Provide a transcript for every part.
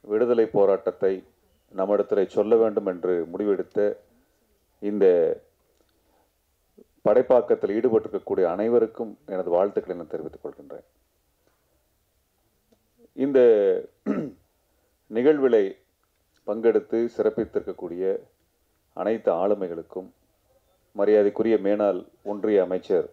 விடுதலை போராட்டத்தை நம்மிடத்தில் சொல்ல வேண்டும் என்று முடிவெடுத்த இந்த படைப்பாக்கத்தில் ஈடுபட்டிருக்கக்கூடிய அனைவருக்கும் எனது வாழ்த்துக்களை நான் தெரிவித்துக் கொள்கின்றேன் இந்த நிகழ்விலை பங்கெடுத்து சிறப்பித்திருக்கக்கூடிய அனைத்து ஆளுமைகளுக்கும் மரியாதைக்குரிய மேனாள் ஒன்றிய அமைச்சர்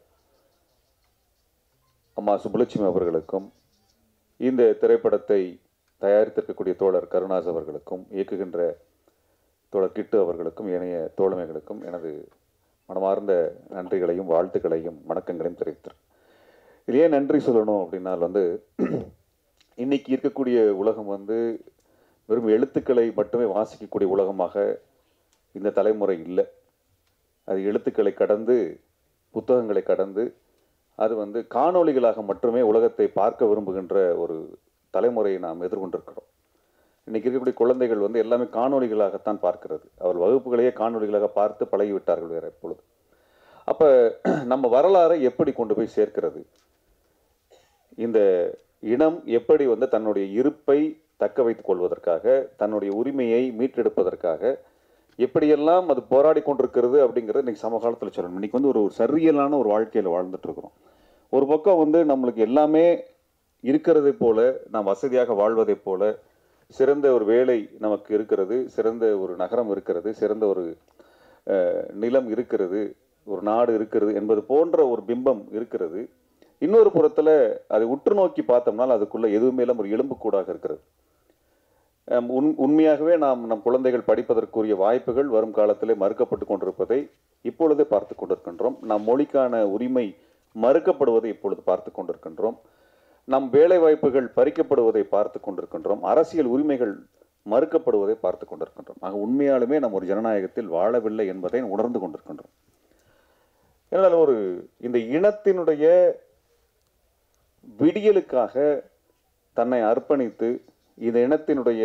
அம்மா சுப்புலட்சுமி அவர்களுக்கும் இந்த திரைப்படத்தை தயாரித்திருக்கக்கூடிய தோழர் கருணாஸ் அவர்களுக்கும் இயக்குகின்ற தோழர் கிட்டு அவர்களுக்கும் ஏனைய தோழமைகளுக்கும் எனது மனமார்ந்த நன்றிகளையும் வாழ்த்துக்களையும் வணக்கங்களையும் தெரிவித்தேன் இது ஏன் நன்றி சொல்லணும் அப்படின்னால் வந்து இன்னைக்கு இருக்கக்கூடிய உலகம் வந்து வெறும் எழுத்துக்களை மட்டுமே வாசிக்கக்கூடிய உலகமாக இந்த தலைமுறை இல்லை அது எழுத்துக்களை கடந்து புத்தகங்களை கடந்து அது வந்து காணொளிகளாக மட்டுமே உலகத்தை பார்க்க விரும்புகின்ற ஒரு தலைமுறையை நாம் எதிர்கொண்டிருக்கிறோம் இன்னைக்கு இருக்கக்கூடிய குழந்தைகள் வந்து எல்லாமே காணொளிகளாகத்தான் பார்க்கிறது அவர் வகுப்புகளையே காணொளிகளாக பார்த்து பழகிவிட்டார்கள் வேற இப்பொழுது அப்ப நம்ம வரலாறை எப்படி கொண்டு போய் சேர்க்கிறது இந்த இனம் எப்படி வந்து தன்னுடைய இருப்பை தக்க வைத்துக் கொள்வதற்காக தன்னுடைய உரிமையை மீட்டெடுப்பதற்காக எப்படியெல்லாம் அது போராடி கொண்டிருக்கிறது அப்படிங்கிறது இன்னைக்கு சமகாலத்தில் சொல்லணும் இன்னைக்கு வந்து ஒரு ஒரு சரியலான ஒரு வாழ்க்கையில் வாழ்ந்துட்டு இருக்கிறோம் ஒரு பக்கம் வந்து நம்மளுக்கு எல்லாமே இருக்கிறதை போல நாம் வசதியாக வாழ்வதைப் போல சிறந்த ஒரு வேலை நமக்கு இருக்கிறது சிறந்த ஒரு நகரம் இருக்கிறது சிறந்த ஒரு அஹ், நிலம் இருக்கிறது ஒரு நாடு இருக்கிறது என்பது போன்ற ஒரு பிம்பம் இருக்கிறது இன்னொரு புறத்துல அதை உற்று நோக்கி பார்த்தோம்னால் அதுக்குள்ள எதுவுமே இல்லாம ஒரு எலும்புக்கூடாக இருக்கிறது அம், உண் உண்மையாகவே நாம் நம் குழந்தைகள் படிப்பதற்குரிய வாய்ப்புகள் வரும் காலத்திலே மறுக்கப்பட்டு கொண்டிருப்பதை இப்பொழுதே பார்த்து கொண்டிருக்கின்றோம் நம் மொழிக்கான உரிமை மறுக்கப்படுவதை இப்பொழுது பார்த்து கொண்டிருக்கின்றோம் நம் வேலை வாய்ப்புகள் பறிக்கப்படுவதை பார்த்து கொண்டிருக்கின்றோம் அரசியல் உரிமைகள் மறுக்கப்படுவதை பார்த்து கொண்டிருக்கின்றோம் ஆக உண்மையாலுமே நாம் ஒரு ஜனநாயகத்தில் வாழவில்லை என்பதை உணர்ந்து கொண்டிருக்கின்றோம் ஏனால் ஒரு இந்த இனத்தினுடைய விடியலுக்காக தன்னை அர்ப்பணித்து இந்த இனத்தினுடைய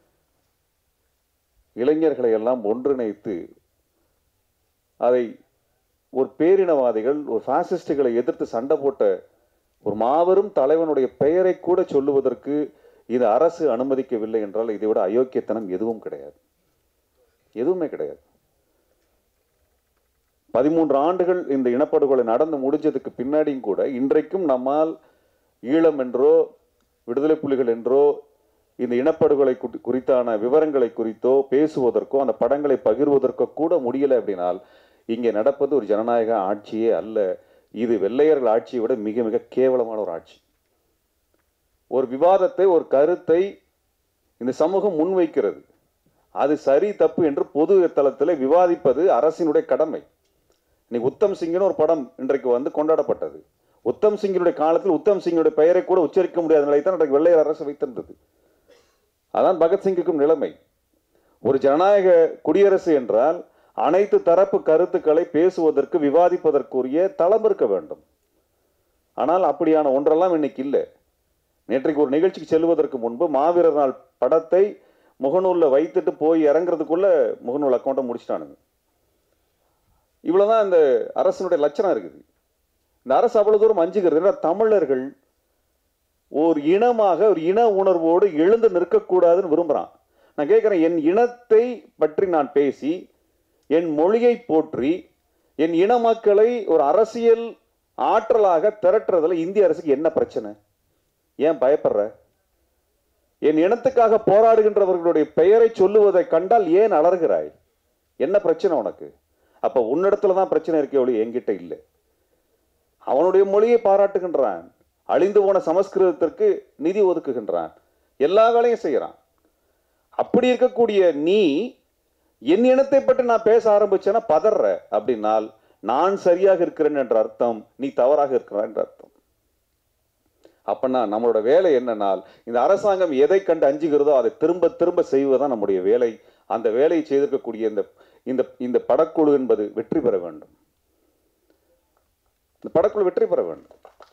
இளைஞர்களை எல்லாம் ஒன்றிணைத்து அதை ஒரு பேரினவாதிகள் ஒரு பாசிஸ்டுகளை எதிர்த்து சண்டை போட்ட ஒரு மாபெரும் தலைவனுடைய பெயரை கூட சொல்லுவதற்கு இது அரசு அனுமதிக்கவில்லை என்றால் இதை விட அயோக்கியத்தனம் எதுவும் கிடையாது எதுவுமே கிடையாது பதிமூன்று ஆண்டுகள் இந்த இனப்படுகொலை நடந்து முடிஞ்சதுக்கு பின்னாடியும் கூட இன்றைக்கும் நம்மால் ஈழம் என்றோ விடுதலை புலிகள் என்றோ இந்த இனப்படுகொலை குறி- குறித்தான விவரங்களை குறித்தோ பேசுவதற்கோ அந்த படங்களை பகிர்வதற்கோ கூட முடியல அப்படின்னால் இங்கே நடப்பது ஒரு ஜனநாயக ஆட்சியே அல்ல இது வெள்ளையர்கள் ஆட்சியை விட மிக மிக கேவலமான ஒரு ஆட்சி ஒரு விவாதத்தை ஒரு கருத்தை இந்த சமூகம் முன்வைக்கிறது அது சரி தப்பு என்று பொது தளத்தில் விவாதிப்பது அரசினுடைய கடமை இன்னைக்கு உத்தம் சிங்னு ஒரு படம் இன்றைக்கு வந்து கொண்டாடப்பட்டது உத்தம் சிங்கினுடைய காலத்தில் உத்தம் சிங்கினுடைய பெயரை கூட உச்சரிக்க முடியாத நிலை தான் இன்றைக்கு வெள்ளையர் அரசு வைத்திருந்தது அதான் பகத்சிங்குக்கும் நிலைமை ஒரு ஜனநாயக குடியரசு என்றால் அனைத்து தரப்பு கருத்துக்களை பேசுவதற்கு விவாதிப்பதற்குரிய தளம் இருக்க வேண்டும் ஆனால் அப்படியான ஒன்றெல்லாம் இன்னைக்கு இல்லை நேற்றைக்கு ஒரு நிகழ்ச்சிக்கு செல்வதற்கு முன்பு மாவீரர் நாள் படத்தை முகநூலில் வைத்துட்டு போய் இறங்குறதுக்குள்ள முகநூல் அக்கௌண்ட்டை முடிச்சிட்டானுங்க இவ்வளவுதான் இந்த அரசனுடைய லட்சணம் இருக்குது இந்த அரசு அவ்வளவு தூரம் அஞ்சுகிறது ஏன்னா தமிழர்கள் ஒரு இனமாக ஒரு இன உணர்வோடு எழுந்து நிற்கக்கூடாதுன்னு விரும்புறான் நான் கேட்கிறேன் என் இனத்தை பற்றி நான் பேசி என் மொழியை போற்றி என் இன மக்களை ஒரு அரசியல் ஆற்றலாக திரட்டுறதுல இந்திய அரசுக்கு என்ன பிரச்சனை ஏன் பயப்படுற என் இனத்துக்காக போராடுகின்றவர்களுடைய பெயரை சொல்லுவதை கண்டால் ஏன் அலறுகிறாய் என்ன பிரச்சனை உனக்கு அப்ப உன்னிடத்துல தான் பிரச்சனை இருக்கே ஒளி என்கிட்ட இல்லை அவனுடைய மொழியை பாராட்டுகின்றான் அழிந்து போன சமஸ்கிருதத்திற்கு நிதி ஒதுக்குகின்றான் எல்லா வேலையும் செய்யறான் அப்படி இருக்கக்கூடிய நீ என் இனத்தை பற்றி நான் பேச ஆரம்பிச்சேன்னா பதற அப்படின்னால் நான் சரியாக இருக்கிறேன் என்ற அர்த்தம் நீ தவறாக இருக்கிறான் என்ற அர்த்தம் அப்பனா நம்மளோட வேலை என்னன்னால் இந்த அரசாங்கம் எதை கண்டு அஞ்சுகிறதோ அதை திரும்ப திரும்ப செய்வதுதான் நம்முடைய வேலை அந்த வேலையை செய்திருக்கக்கூடிய இந்த இந்த இந்த படக்குழு என்பது வெற்றி பெற வேண்டும் இந்த படக்குழு வெற்றி பெற வேண்டும்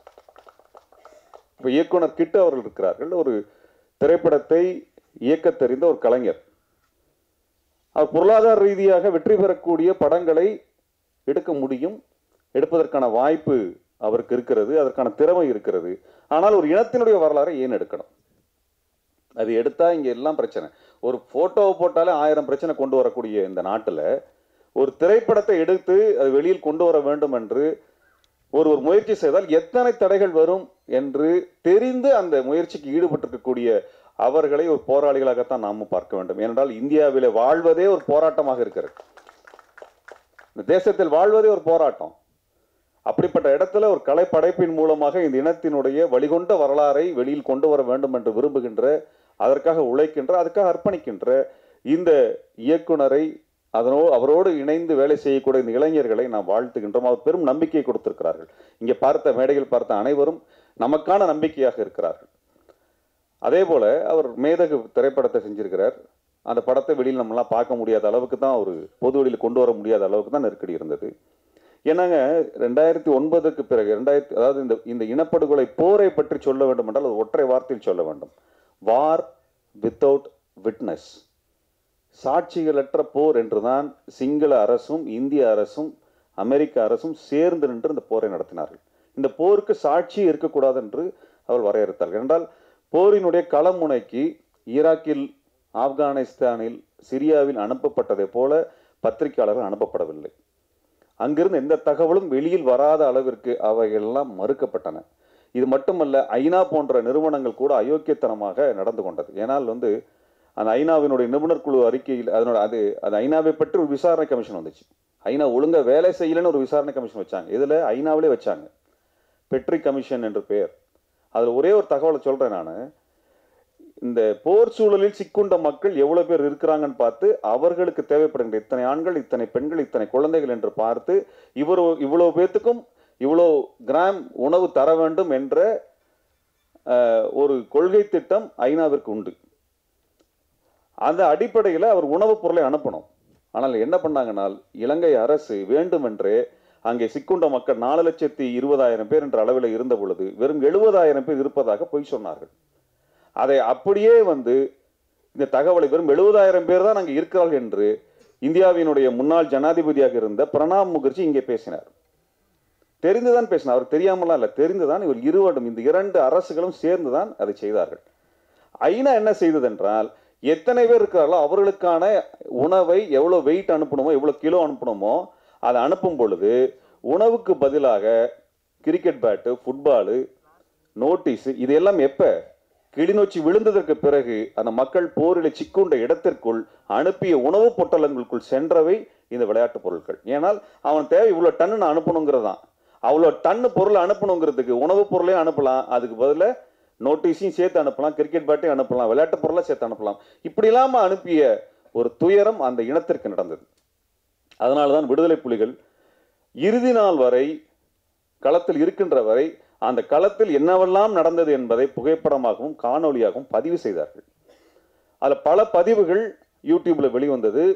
இப்ப இயக்குனர் கிட்டு அவர்கள் இருக்கிறார்கள் ஒரு திரைப்படத்தை இயக்கத் தெரிந்த ஒரு கலைஞர் அவர் பொருளாதார ரீதியாக வெற்றி பெறக்கூடிய படங்களை எடுக்க முடியும் எடுப்பதற்கான வாய்ப்பு அவருக்கு இருக்கிறது அதற்கான திறமை இருக்கிறது ஆனால் ஒரு இனத்தினுடைய வரலாறை ஏன் எடுக்கணும் அது எடுத்தா இங்க எல்லாம் பிரச்சனை ஒரு போட்டோவை போட்டாலே ஆயிரம் பிரச்சனை கொண்டு வரக்கூடிய இந்த நாட்டுல ஒரு திரைப்படத்தை எடுத்து அது வெளியில் கொண்டு வர வேண்டும் என்று ஒரு ஒரு முயற்சி செய்தால் எத்தனை தடைகள் வரும் என்று தெரிந்து அந்த முயற்சிக்கு ஈடுபட்டிருக்கக்கூடிய அவர்களை ஒரு போராளிகளாகத்தான் நாமும் பார்க்க வேண்டும் ஏனென்றால் இந்தியாவிலே வாழ்வதே ஒரு போராட்டமாக இருக்கிறது இந்த தேசத்தில் வாழ்வதே ஒரு போராட்டம் அப்படிப்பட்ட இடத்துல ஒரு கலைப்படைப்பின் மூலமாக இந்த இனத்தினுடைய வழிகொண்ட வரலாறை வெளியில் கொண்டு வர வேண்டும் என்று விரும்புகின்ற அதற்காக உழைக்கின்ற அதுக்காக அர்ப்பணிக்கின்ற இந்த இயக்குனரை அதனோ அவரோடு இணைந்து வேலை செய்யக்கூடிய இந்த இளைஞர்களை நாம் வாழ்த்துகின்றோம் அவர் பெரும் நம்பிக்கையை கொடுத்திருக்கிறார்கள் இங்கே பார்த்த மேடையில் பார்த்த அனைவரும் நமக்கான நம்பிக்கையாக இருக்கிறார்கள் அதே போல அவர் மேதகு திரைப்படத்தை செஞ்சிருக்கிறார் அந்த படத்தை வெளியில் நம்மளாம் பார்க்க முடியாத அளவுக்கு தான் ஒரு பொது வெளியில் கொண்டு வர முடியாத அளவுக்கு தான் நெருக்கடி இருந்தது ஏன்னாங்க ரெண்டாயிரத்தி ஒன்பதுக்கு பிறகு ரெண்டாயிரத்தி அதாவது இந்த இந்த இனப்படுகொலை போரை பற்றி சொல்ல வேண்டும் என்றால் அது ஒற்றை வார்த்தையில் சொல்ல வேண்டும் வார் வித்தவுட் விட்னஸ் சாட்சிகளற்ற போர் என்றுதான் சிங்கள அரசும் இந்திய அரசும் அமெரிக்க அரசும் சேர்ந்து நின்று இந்த போரை நடத்தினார்கள் இந்த போருக்கு சாட்சி இருக்கக்கூடாது என்று அவர் வரையறுத்தார்கள் என்றால் போரினுடைய களமுனைக்கு ஈராக்கில் ஆப்கானிஸ்தானில் சிரியாவில் அனுப்பப்பட்டதை போல பத்திரிகையாளர்கள் அனுப்பப்படவில்லை அங்கிருந்து எந்த தகவலும் வெளியில் வராத அளவிற்கு அவைகளெல்லாம் மறுக்கப்பட்டன இது மட்டுமல்ல ஐநா போன்ற நிறுவனங்கள் கூட அயோக்கியத்தனமாக நடந்து கொண்டது ஏனால் வந்து அந்த ஐநாவினுடைய நிபுணர் குழு அறிக்கையில் அதனோட அது அது ஐநாவை பற்றி ஒரு விசாரணை கமிஷன் வந்துச்சு ஐநா ஒழுங்கா வேலை செய்யலைன்னு ஒரு விசாரணை கமிஷன் வச்சாங்க இதுல ஐநாவிலே வச்சாங்க பெட்ரி கமிஷன் என்று பெயர் அதுல ஒரே ஒரு தகவலை சொல்றேன் நான் இந்த போர் சூழலில் சிக்குண்ட மக்கள் எவ்வளவு பேர் இருக்கிறாங்கன்னு பார்த்து அவர்களுக்கு தேவைப்படுகின்ற இத்தனை ஆண்கள் இத்தனை பெண்கள் இத்தனை குழந்தைகள் என்று பார்த்து இவர் இவ்வளவு பேர்த்துக்கும் இவ்வளோ கிராம் உணவு தர வேண்டும் என்ற அஹ், ஒரு கொள்கை திட்டம் ஐநாவிற்கு உண்டு அந்த அடிப்படையில் அவர் உணவுப் பொருளை அனுப்பணும் ஆனால் என்ன பண்ணாங்கனால் இலங்கை அரசு வேண்டுமென்றே அங்கே சிக்குண்ட மக்கள் நாலு லட்சத்தி இருபதாயிரம் பேர் என்ற அளவில் இருந்த பொழுது வெறும் எழுபதாயிரம் பேர் இருப்பதாக பொய் சொன்னார்கள் அதை அப்படியே வந்து இந்த தகவலை வெறும் எழுபதாயிரம் பேர் தான் அங்கே இருக்கிறார்கள் என்று இந்தியாவினுடைய முன்னாள் ஜனாதிபதியாக இருந்த பிரணாப் முகர்ஜி இங்கே பேசினார் தெரிந்துதான் பேசினார் அவர் தெரியாமலாம் இல்லை தெரிந்துதான் இவர் இருவரும் இந்த இரண்டு அரசுகளும் சேர்ந்துதான் அதை செய்தார்கள் ஐநா என்ன செய்ததென்றால் எத்தனை பேர் இருக்கிறார்களோ அவர்களுக்கான உணவை எவ்வளோ வெயிட் அனுப்பணுமோ எவ்வளோ கிலோ அனுப்பணுமோ அதை அனுப்பும் பொழுது உணவுக்கு பதிலாக கிரிக்கெட் பேட்டு ஃபுட்பாலு நோட்டீஸ் இதெல்லாம் எப்போ கிளிநொச்சி விழுந்ததற்கு பிறகு அந்த மக்கள் போரில் சிக்குண்ட இடத்திற்குள் அனுப்பிய உணவுப் பொட்டலங்களுக்குள் சென்றவை இந்த விளையாட்டுப் பொருட்கள் ஏனால் அவன் தேவை இவ்வளோ டன்னு நான் அனுப்பணுங்கிறதான் அவ்வளோ டன்னு பொருள் அனுப்பணுங்கிறதுக்கு உணவுப் பொருளையும் அனுப்பலாம் அதுக்கு பதிலா நோட்டீஸையும் சேர்த்து அனுப்பலாம் கிரிக்கெட் பேட்டையும் அனுப்பலாம் விளையாட்டு பொருளை சேர்த்து அனுப்பலாம் இப்படி இல்லாம அனுப்பிய ஒரு துயரம் அந்த இனத்திற்கு நடந்தது அதனால தான் விடுதலை புலிகள் இறுதி நாள் வரை களத்தில் இருக்கின்ற வரை அந்த களத்தில் என்னவெல்லாம் நடந்தது என்பதை புகைப்படமாகவும் காணொளியாகவும் பதிவு செய்தார்கள் அதுல பல பதிவுகள் யூடியூப்ல வெளிவந்தது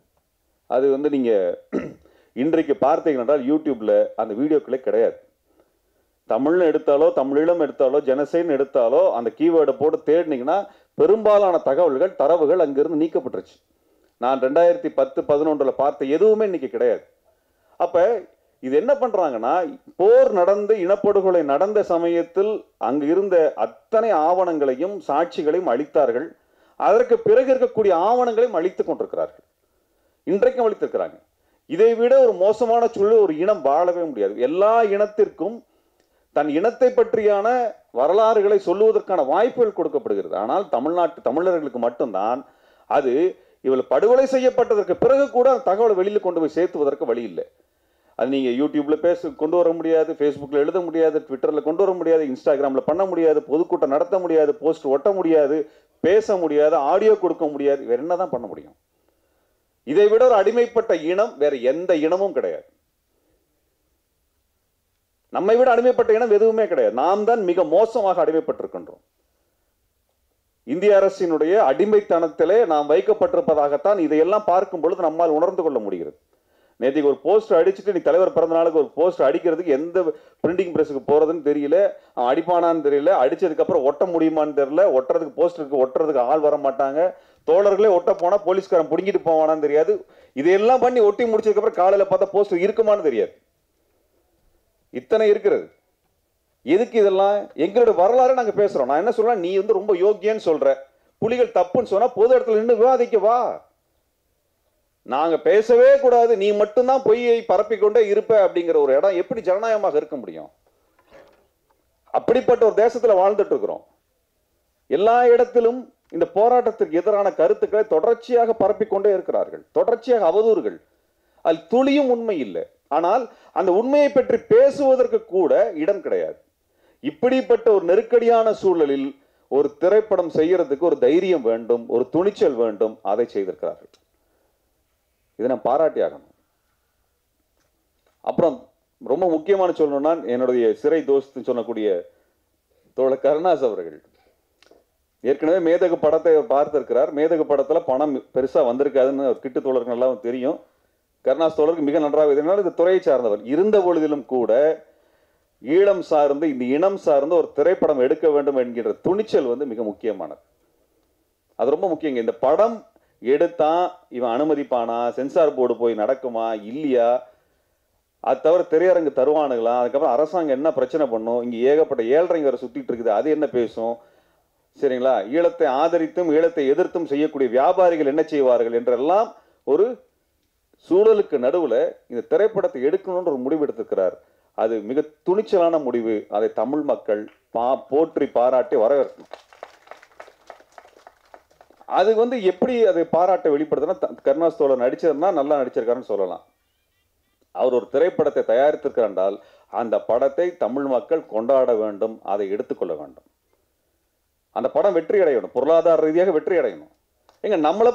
அது வந்து நீங்க இன்றைக்கு பார்த்தீங்க என்றால் யூடியூப்ல அந்த வீடியோக்களே கிடையாது தமிழ்னு எடுத்தாலோ தமிழீழம் எடுத்தாலோ ஜனசைன்னு எடுத்தாலோ அந்த கீவேர்டை போட்டு தேடினீங்கன்னா பெரும்பாலான தகவல்கள் தரவுகள் அங்கிருந்து நீக்கப்பட்டுருச்சு நான் ரெண்டாயிரத்தி பத்து பதினொன்றுல பார்த்த எதுவுமே இன்னைக்கு கிடையாது அப்ப இது என்ன பண்றாங்கன்னா போர் நடந்து இனப்படுகொலை நடந்த சமயத்தில் அங்கு இருந்த அத்தனை ஆவணங்களையும் சாட்சிகளையும் அளித்தார்கள் அதற்கு பிறகு இருக்கக்கூடிய ஆவணங்களையும் அழித்துக் கொண்டிருக்கிறார்கள் இன்றைக்கும் அளித்திருக்கிறாங்க இதை விட ஒரு மோசமான சூழல் ஒரு இனம் வாழவே முடியாது எல்லா இனத்திற்கும் தன் இனத்தை பற்றியான வரலாறுகளை சொல்லுவதற்கான வாய்ப்புகள் கொடுக்கப்படுகிறது ஆனால் தமிழ்நாட்டு தமிழர்களுக்கு மட்டும்தான் அது இவள் படுகொலை செய்யப்பட்டதற்கு பிறகு கூட அந்த தகவலை வெளியில் கொண்டு போய் சேர்த்துவதற்கு வழி இல்லை அது நீங்க யூடியூப்ல பேச கொண்டு வர முடியாது ஃபேஸ்புக்ல எழுத முடியாது ட்விட்டர்ல கொண்டு வர முடியாது இன்ஸ்டாகிராம்ல பண்ண முடியாது பொதுக்கூட்டம் நடத்த முடியாது போஸ்ட் ஒட்ட முடியாது பேச முடியாது ஆடியோ கொடுக்க முடியாது வேற என்னதான் பண்ண முடியும் இதை விட ஒரு அடிமைப்பட்ட இனம் வேற எந்த இனமும் கிடையாது நம்மை விட அடிமைப்பட்ட இனம் எதுவுமே கிடையாது நாம் தான் மிக மோசமாக அடிமைப்பட்டிருக்கின்றோம் இந்திய அரசினுடைய அடிமைத்தனத்திலே நாம் வைக்கப்பட்டிருப்பதாகத்தான் இதையெல்லாம் பார்க்கும் பொழுது நம்மால் உணர்ந்து கொள்ள முடிகிறது நேற்றுக்கு ஒரு போஸ்ட் அடிச்சுட்டு நீ தலைவர் பிறந்த நாளுக்கு ஒரு போஸ்ட் அடிக்கிறதுக்கு எந்த பிரிண்டிங் பிரஸுக்கு போறதுன்னு தெரியல அவன் அடிப்பானான்னு தெரியல அடிச்சதுக்கு அப்புறம் ஒட்ட முடியுமான்னு தெரியல ஒட்டுறதுக்கு போஸ்டருக்கு ஒட்டுறதுக்கு ஆள் வர மாட்டாங்க தோழர்களே ஒட்ட போனா போலீஸ்காரன் பிடுங்கிட்டு போவானான்னு தெரியாது இதையெல்லாம் பண்ணி ஒட்டி முடிச்சதுக்கு அப்புறம் காலையில பார்த்தா போஸ்டர் இருக்குமான்னு தெரியாது இத்தனை இருக்கிறது எதுக்கு இதெல்லாம் எங்களுடைய வரலாறு நாங்க பேசுறோம் நான் என்ன சொல்றேன் நீ வந்து ரொம்ப யோக்கியன்னு சொல்ற புலிகள் தப்புன்னு சொன்னா பொது இடத்துல நின்று விவாதிக்க வா நாங்க பேசவே கூடாது நீ மட்டும்தான் பொய்யை பரப்பிக்கொண்டே இருப்ப அப்படிங்கிற ஒரு இடம் எப்படி ஜனநாயகமாக இருக்க முடியும் அப்படிப்பட்ட ஒரு தேசத்துல வாழ்ந்துட்டு இருக்கிறோம் எல்லா இடத்திலும் இந்த போராட்டத்திற்கு எதிரான கருத்துக்களை தொடர்ச்சியாக பரப்பிக்கொண்டே இருக்கிறார்கள் தொடர்ச்சியாக அவதூறுகள் அதில் துளியும் உண்மை இல்லை ஆனால் அந்த உண்மையை பற்றி பேசுவதற்கு கூட இடம் கிடையாது இப்படிப்பட்ட ஒரு நெருக்கடியான சூழலில் ஒரு திரைப்படம் செய்யறதுக்கு ஒரு தைரியம் வேண்டும் ஒரு துணிச்சல் வேண்டும் அதை செய்திருக்கிறார்கள் இதை நான் பாராட்டி ஆகணும் அப்புறம் ரொம்ப முக்கியமான சொல்லணும்னா என்னுடைய சிறை தோஸ்து சொல்லக்கூடிய தோழர் கருணாஸ் அவர்கள் ஏற்கனவே மேதகு படத்தை அவர் பார்த்திருக்கிறார் மேதகு படத்துல பணம் பெருசா வந்திருக்காதுன்னு அவர் கிட்டு தோழர்கள் எல்லாம் தெரியும் கருணாஸ் தோழருக்கு மிக நன்றாக இதனால் இது துறையை சார்ந்தவர் இருந்த பொழுதிலும் கூட ஈழம் சார்ந்து இந்த இனம் சார்ந்து ஒரு திரைப்படம் எடுக்க வேண்டும் என்கின்ற துணிச்சல் வந்து மிக முக்கியமானது அது ரொம்ப முக்கியங்க இந்த படம் எடுத்தா இவன் அனுமதிப்பானா சென்சார் போர்டு போய் நடக்குமா இல்லையா அது தவிர திரையரங்கு தருவானுங்களா அதுக்கப்புறம் அரசாங்கம் என்ன பிரச்சனை பண்ணும் இங்க ஏகப்பட்ட ஏழ்றைங்க வர சுத்திட்டு இருக்குது அது என்ன பேசும் சரிங்களா ஈழத்தை ஆதரித்தும் ஈழத்தை எதிர்த்தும் செய்யக்கூடிய வியாபாரிகள் என்ன செய்வார்கள் என்றெல்லாம் ஒரு சூழலுக்கு நடுவுல இந்த திரைப்படத்தை எடுக்கணும்னு ஒரு முடிவு எடுத்திருக்கிறார் அது மிக துணிச்சலான முடிவு அதை தமிழ் மக்கள் பா போற்றி பாராட்டி வரவேற்கணும் அது வந்து எப்படி அதை பாராட்ட வெளிப்படுத்தினா த- கருணாஸ் தோழர் நடிச்சதுன்னா நல்லா நடிச்சிருக்காருன்னு சொல்லலாம் அவர் ஒரு திரைப்படத்தை தயாரித்திருக்கிறார் என்றால் அந்த படத்தை தமிழ் மக்கள் கொண்டாட வேண்டும் அதை எடுத்துக்கொள்ள வேண்டும் அந்த படம் வெற்றி அடையணும் பொருளாதார ரீதியாக வெற்றி அடையணும் எங்க நம்மளை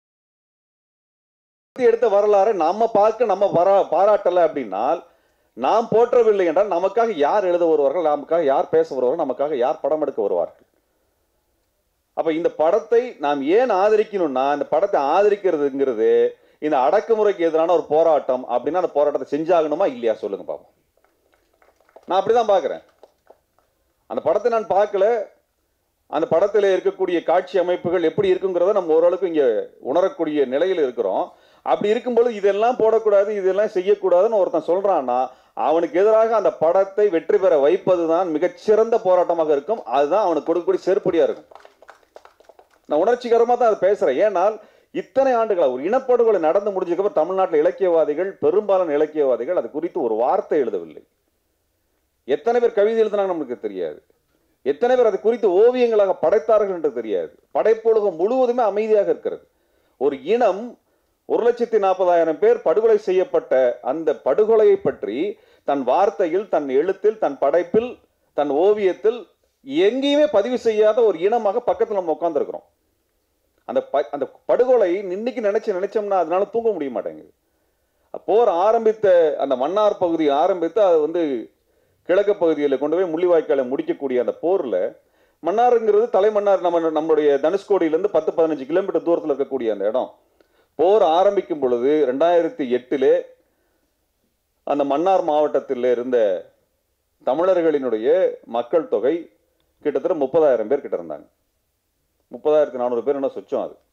பத்தி எடுத்த வரலாறை நம்ம பார்க்க நம்ம வர பாராட்டல அப்படின்னால் நாம் போற்றவில்லை என்றால் நமக்காக யார் எழுத வருவார்கள் நமக்காக யார் பேச வருவார்கள் நமக்காக யார் படம் எடுக்க வருவார்கள் அப்ப இந்த படத்தை நாம் ஏன் ஆதரிக்கணும்னா இந்த படத்தை ஆதரிக்கிறதுங்கிறது இந்த அடக்குமுறைக்கு எதிரான ஒரு போராட்டம் அப்படின்னா அந்த போராட்டத்தை செஞ்சாகணுமா இல்லையா சொல்லுங்க பாப்போம் நான் அப்படிதான் பார்க்கிறேன் அந்த படத்தை நான் பார்க்கல அந்த படத்தில் இருக்கக்கூடிய காட்சி அமைப்புகள் எப்படி இருக்குங்கிறத நம்ம ஓரளவுக்கு இங்க உணரக்கூடிய நிலையில் இருக்கிறோம் அப்படி இருக்கும்போது இதெல்லாம் போடக்கூடாது இதெல்லாம் செய்யக்கூடாதுன்னு ஒருத்தன் சொல்றான்னா அவனுக்கு எதிராக அந்த படத்தை வெற்றி பெற வைப்பதுதான் மிகச்சிறந்த போராட்டமாக இருக்கும் அதுதான் அவனுக்கு கொடுக்கக்கூடிய செருப்படியா இருக்கும் நான் உணர்ச்சிகரமா தான் அதை பேசுறேன் ஏனால் இத்தனை ஆண்டுகளா ஒரு இனப்படுகொலை நடந்து முடிஞ்சதுக்கப்புறம் தமிழ்நாட்டில் இலக்கியவாதிகள் பெரும்பாலான இலக்கியவாதிகள் அது குறித்து ஒரு வார்த்தை எழுதவில்லை எத்தனை பேர் கவிதை எழுதினாங்க நமக்கு தெரியாது எத்தனை பேர் அது குறித்து ஓவியங்களாக படைத்தார்கள் என்று தெரியாது படைப்புலகம் முழுவதுமே அமைதியாக இருக்கிறது ஒரு இனம் ஒரு லட்சத்தி நாற்பதாயிரம் பேர் படுகொலை செய்யப்பட்ட அந்த படுகொலையை பற்றி தன் வார்த்தையில் தன் எழுத்தில் தன் படைப்பில் தன் ஓவியத்தில் எங்கேயுமே பதிவு செய்யாத ஒரு இனமாக பக்கத்தில் நம்ம உட்காந்துருக்கிறோம் அந்த ப- அந்த படுகொலை இன்னைக்கு நினைச்சு நினைச்சோம்னா அதனால தூங்க முடிய மாட்டேங்குது போர் ஆரம்பித்த அந்த மன்னார் பகுதி ஆரம்பித்து அது வந்து கிழக்கு பகுதியில் கொண்டு போய் முள்ளிவாய்க்காலை முடிக்கக்கூடிய அந்த போர்ல மன்னாருங்கிறது தலைமன்னார் நம்ம நம்மளுடைய தனுஷ்கோடியிலேருந்து பத்து பதினஞ்சு கிலோமீட்டர் தூரத்தில் இருக்கக்கூடிய அந்த இடம் போர் ஆரம்பிக்கும் பொழுது ரெண்டாயிரத்தி எட்டிலே அந்த மன்னார் மாவட்டத்தில் இருந்த தமிழர்களினுடைய மக்கள் தொகை கிட்டத்தட்ட முப்பதாயிரம் பேர் கிட்ட இருந்தாங்க முப்பதாயிரத்தி நானூறு பேர் என்ன சொச்சம் அது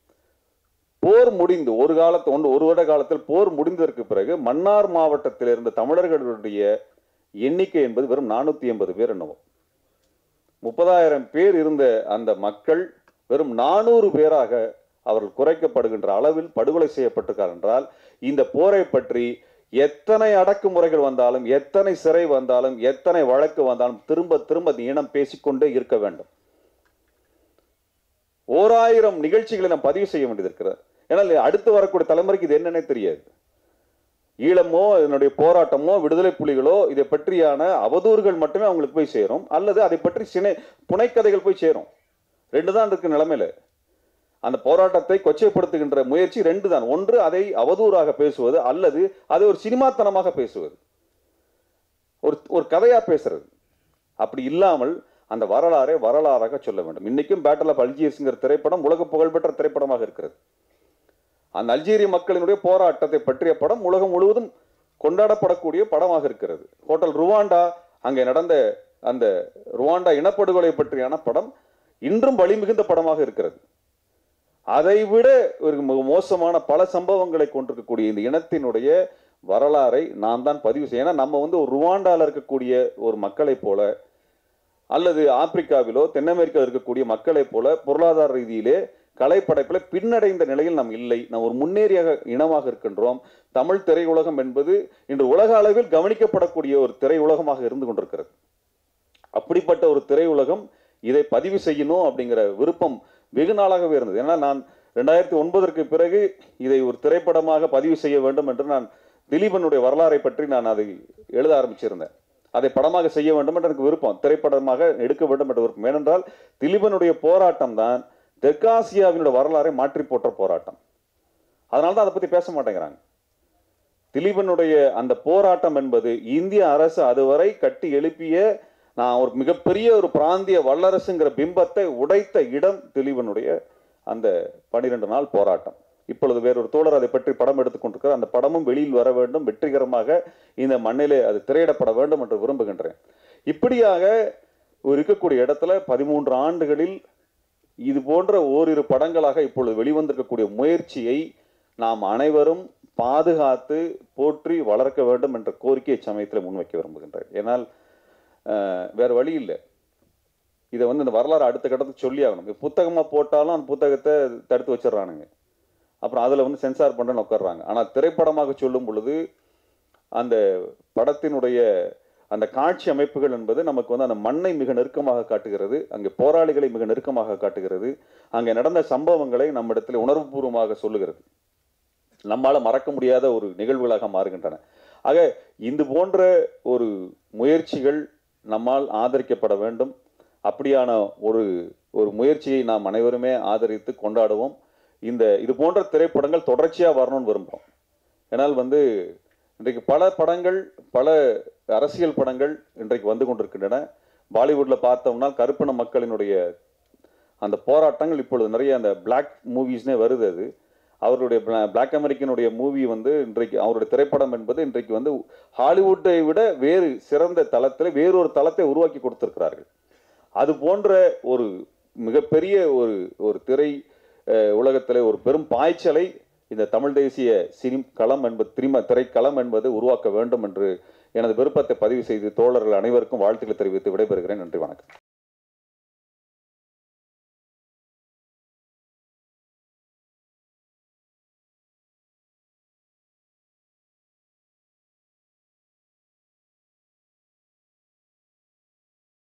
போர் முடிந்து ஒரு காலத்து ஒன்று ஒரு வருட காலத்தில் போர் முடிந்ததற்கு பிறகு மன்னார் மாவட்டத்தில் இருந்த தமிழர்களுடைய எண்ணிக்கை என்பது வெறும் நானூத்தி எண்பது பேர் என்னவோ முப்பதாயிரம் பேர் இருந்த அந்த மக்கள் வெறும் நானூறு பேராக அவர்கள் குறைக்கப்படுகின்ற அளவில் படுகொலை செய்யப்பட்டிருக்கார் என்றால் இந்த போரை பற்றி எத்தனை அடக்குமுறைகள் வந்தாலும் எத்தனை சிறை வந்தாலும் எத்தனை வழக்கு வந்தாலும் திரும்ப திரும்ப இந்த இனம் பேசிக்கொண்டே இருக்க வேண்டும் ஓராயிரம் நிகழ்ச்சிகளை நாம் பதிவு செய்ய வேண்டியது இருக்கிறது ஏன்னா அடுத்து வரக்கூடிய தலைமுறைக்கு இது என்னன்னே தெரியாது ஈழமோ இதனுடைய போராட்டமோ விடுதலை புலிகளோ இதை பற்றியான அவதூறுகள் மட்டுமே அவங்களுக்கு போய் சேரும் அல்லது அதை பற்றி சினை புனைக்கதைகள் போய் சேரும் ரெண்டு தான் இருக்கு நிலைமையில அந்த போராட்டத்தை கொச்சைப்படுத்துகின்ற முயற்சி ரெண்டு தான் ஒன்று அதை அவதூறாக பேசுவது அல்லது அதை ஒரு சினிமாத்தனமாக பேசுவது ஒரு ஒரு கதையா பேசுறது அப்படி இல்லாமல் அந்த வரலாறை வரலாறாக சொல்ல வேண்டும் இன்னைக்கும் பேட்டில் ஆஃப் அல்ஜியர்ஸ்ங்கிற திரைப்படம் உலக புகழ்பெற்ற திரைப்படமாக இருக்கிறது அந்த அல்ஜீரிய மக்களினுடைய போராட்டத்தை பற்றிய படம் உலகம் முழுவதும் கொண்டாடப்படக்கூடிய படமாக இருக்கிறது ஹோட்டல் ருவாண்டா அங்கே நடந்த அந்த ருவாண்டா இனப்படுகொலை பற்றியான படம் இன்றும் வலிமிகுந்த படமாக இருக்கிறது அதைவிட ஒரு மோ- மோசமான பல சம்பவங்களை கொண்டிருக்கக்கூடிய இந்த இனத்தினுடைய வரலாறை நாம் தான் பதிவு செய்ய ஏன்னா நம்ம வந்து ஒரு ருவாண்டால இருக்கக்கூடிய ஒரு மக்களைப் போல அல்லது ஆப்பிரிக்காவிலோ தென் அமெரிக்காவில் இருக்கக்கூடிய மக்களைப் போல பொருளாதார ரீதியிலே கலைப்படைப்பில் பின்னடைந்த நிலையில் நாம் இல்லை நாம் ஒரு முன்னேறிய இனமாக இருக்கின்றோம் தமிழ் திரையுலகம் என்பது இன்று உலக அளவில் கவனிக்கப்படக்கூடிய ஒரு திரையுலகமாக இருந்து கொண்டிருக்கிறது அப்படிப்பட்ட ஒரு திரையுலகம் இதை பதிவு செய்யணும் அப்படிங்கிற விருப்பம் வெகு நாளாகவே இருந்தது ஏன்னா நான் ரெண்டாயிரத்தி ஒன்பதற்கு பிறகு இதை ஒரு திரைப்படமாக பதிவு செய்ய வேண்டும் என்று நான் திலீபனுடைய வரலாறை பற்றி நான் அதை எழுத ஆரம்பிச்சிருந்தேன் அதை படமாக செய்ய வேண்டும் என்று எனக்கு விருப்பம் திரைப்படமாக எடுக்க வேண்டும் என்ற விருப்பம் ஏனென்றால் திலீபனுடைய போராட்டம் தான் தெற்காசியாவினுடைய வரலாறை மாற்றி போட்ட போராட்டம் அதனால தான் அதை பற்றி பேச மாட்டேங்கிறாங்க திலீபனுடைய அந்த போராட்டம் என்பது இந்திய அரசு அதுவரை கட்டி எழுப்பிய நான் ஒரு மிகப்பெரிய ஒரு பிராந்திய வல்லரசுங்கிற பிம்பத்தை உடைத்த இடம் திலீபனுடைய அந்த பனிரெண்டு நாள் போராட்டம் இப்பொழுது வேறொரு தோழர் அதை பற்றி படம் எடுத்துக் கொண்டிருக்கிறார் அந்த படமும் வெளியில் வர வேண்டும் வெற்றிகரமாக இந்த மண்ணிலே அது திரையிடப்பட வேண்டும் என்று விரும்புகின்றேன் இப்படியாக ஒரு இருக்கக்கூடிய இடத்துல பதிமூன்று ஆண்டுகளில் இது போன்ற ஓரிரு படங்களாக இப்பொழுது வெளிவந்திருக்கக்கூடிய முயற்சியை நாம் அனைவரும் பாதுகாத்து போற்றி வளர்க்க வேண்டும் என்ற கோரிக்கையை சமயத்தில் முன்வைக்க விரும்புகின்றேன் ஏன்னால் அஹ், வேற வழி இல்லை இதை வந்து இந்த வரலாறு அடுத்த கட்டத்துக்கு சொல்லி ஆகணும் இப்ப புத்தகமா போட்டாலும் அந்த புத்தகத்தை தடுத்து வச்சிடறானுங்க அப்புறம் அதில் வந்து சென்சார் பண்ணுறேன்னு உட்கார்றாங்க ஆனால் திரைப்படமாக சொல்லும் பொழுது அந்த படத்தினுடைய அந்த காட்சி அமைப்புகள் என்பது நமக்கு வந்து அந்த மண்ணை மிக நெருக்கமாக காட்டுகிறது அங்கே போராளிகளை மிக நெருக்கமாக காட்டுகிறது அங்கே நடந்த சம்பவங்களை நம்மிடத்தில் உணர்வுபூர்வமாக சொல்லுகிறது நம்மால மறக்க முடியாத ஒரு நிகழ்வுகளாக மாறுகின்றன ஆக இது போன்ற ஒரு முயற்சிகள் நம்மால் ஆதரிக்கப்பட வேண்டும் அப்படியான ஒரு ஒரு முயற்சியை நாம் அனைவருமே ஆதரித்து கொண்டாடுவோம் இந்த இது போன்ற திரைப்படங்கள் தொடர்ச்சியாக வரணும்னு விரும்புகிறோம் ஏன்னால் வந்து இன்றைக்கு பல படங்கள் பல அரசியல் படங்கள் இன்றைக்கு வந்து கொண்டிருக்கின்றன பாலிவுட்ல பார்த்தோம்னா கருப்பின மக்களினுடைய அந்த போராட்டங்கள் இப்பொழுது நிறைய அந்த பிளாக் மூவிஸ்னே வருது அது அவருடைய பிளாக் அமெரிக்கனுடைய மூவி வந்து இன்றைக்கு அவருடைய திரைப்படம் என்பது இன்றைக்கு வந்து ஹாலிவுட்டை விட வேறு சிறந்த தளத்தில் வேறொரு தளத்தை உருவாக்கி கொடுத்திருக்கிறார்கள் அது போன்ற ஒரு மிகப்பெரிய ஒரு ஒரு திரை அஹ், உலகத்திலே ஒரு பெரும் பாய்ச்சலை இந்த தமிழ் தேசிய சினிம் களம் என்பது திரிம திரைக்களம் என்பது உருவாக்க வேண்டும் என்று எனது விருப்பத்தை பதிவு செய்து தோழர்கள் அனைவருக்கும் வாழ்த்துக்களை தெரிவித்து விடைபெறுகிறேன் நன்றி வணக்கம்